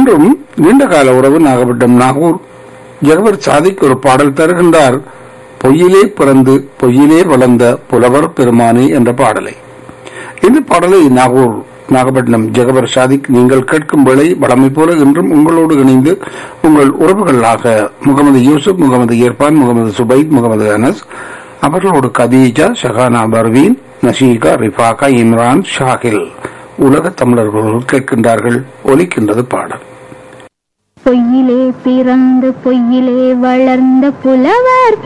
இன்றும் நீண்ட கால உறவு நாகப்பட்டினம் நாகூர் ஜெகவர் சாதிக் ஒரு பாடல் தருகின்றார் பொய்யிலே பிறந்து பொய்யிலே வளர்ந்த புலவர் பெருமானி என்ற பாடலை இந்த பாடலை நாகூர் நாகப்பட்டினம் ஜெகவர் சாதிக் நீங்கள் கேட்கும் வேளை வளமை போல இன்றும் உங்களோடு இணைந்து உங்கள் உறவுகளாக முகமது யூசுப் முகமது இர்பான் முகமது சுபைத் முகமது அனஸ் அவர்களோடு கதீஜா ஷஹானா பர்வீன் நஷீகா ரிஃபாகா இம்ரான் ஷாகில் உலக தமிழர்கள் கேட்கின்றார்கள் ஒலிக்கின்றது பாடல் பொய்யிலே பிறந்து பொய்யிலே வளர்ந்த புலவர்